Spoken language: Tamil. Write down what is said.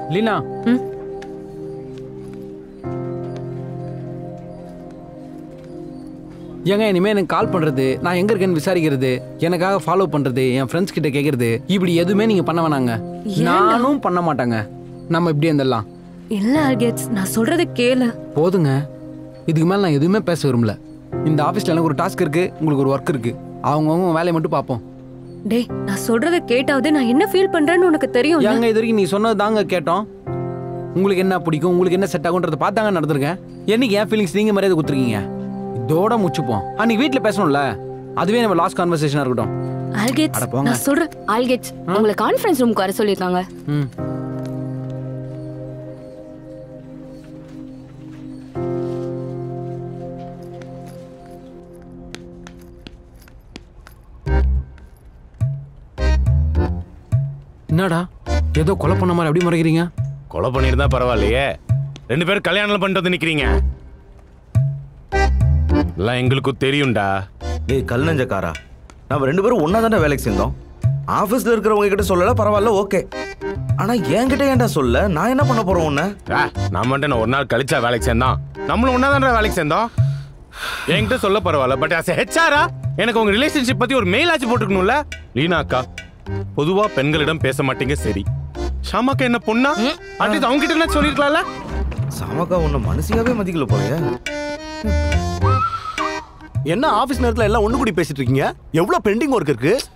லீனா ம். ஏங்க இனிமே எனக்கு கால் பண்றது நான் எங்க இருக்கேன்னு விசாரிக்கிறது எனக்காக ஃபாலோ பண்றது என் ஃப்ரெண்ட்ஸ் கிட்ட கேக்குறது இப்படி எதுவுமே நீங்க பண்ண வேணாங்க நானும் பண்ண மாட்டாங்க நம்ம இப்படியே இருந்துடலாம் இல்ல ஆல்கேட்ஸ் நான் சொல்றத கேளு போதுங்க இதுக்கு மேல நான் எதுவுமே பேச விரும்பல இந்த ஆஃபீஸ்ல எனக்கு ஒரு டாஸ்க் இருக்கு உங்களுக்கு ஒரு ஒர்க் இருக்கு அவங்கவுங்க வேலையை மட்டும் பார்ப்போம் டேய் நான் சொல்றத கேட்டாவது நான் என்ன ஃபீல் பண்றேன்னு உனக்கு தெரியும் ஏங்க இது வரைக்கும் நீ சொன்னது தாங்க கேட்டோம் உங்களுக்கு என்ன பிடிக்கும் உங்களுக்கு என்ன செட் ஆகுன்றத பார்த்தாங்க நடந்திருக்கேன் என்னைக்கு என் ஃபீலிங்ஸ் நீங்க மரியாதை கொடுத்துருக்கீங்க இதோட முச்சுப்போம் அன்னைக்கு வீட்டில் பேசணும்ல அதுவே நம்ம லாஸ்ட் கான்வர்சேஷனாக இருக்கட்டும் ஆல்கேட்ஸ் அட போங்க. நான் சொல்றேன் ஆல்கெட்ஸ் உங்களை கான்ஃபரன்ஸ் ரூமுக்கு வர சொல்லியிருக்காங்க ம் என்னடா ஏதோ கொலை பண்ண மாதிரி அப்படி மறைக்கிறீங்க கொலை பண்ணியிருந்தா பரவாயில்லையே ரெண்டு பேரும் கல்யாணம் பண்ணிட்டு வந்து நிக்கிறீங்க எல்லாம் எங்களுக்கும் தெரியும்டா ஏய் கல் நெஞ்சக்காரா நம்ம ரெண்டு பேரும் ஒன்றா தானே வேலைக்கு சேர்ந்தோம் ஆஃபீஸில் இருக்கிறவங்க கிட்ட சொல்லல பரவாயில்ல ஓகே ஆனால் என்கிட்ட ஏன்டா சொல்ல நான் என்ன பண்ண போகிறோம் உன்னை ஆ, நான் மட்டும் நான் ஒரு நாள் கழிச்சா வேலைக்கு சேர்ந்தோம் நம்மளும் ஒன்னா வேலைக்கு சேர்ந்தோம் என்கிட்ட சொல்ல பரவாயில்ல பட் as ஹெச்ஆரா எனக்கு உங்க ரிலேஷன்ஷிப் பத்தி ஒரு மெயில் ஆச்சு போட்டுக்கணும்ல லீனா அக்கா பொதுவா பெண்களிடம் பேச மாட்டீங்க சரி ஷாமாக்கா என்ன பொண்ணா அட்லீஸ்ட் அவங்க கிட்ட என்ன சொல்லிருக்கலாம்ல சாமக்கா உன்னை மனசியாவே மதிக்கல போலயே என்ன ஆபீஸ் நேரத்துல எல்லாம் ஒண்ணு கூடி பேசிட்டு இருக்கீங்க எவ்வளவு பெண்டிங் ஒர்க் இருக்கு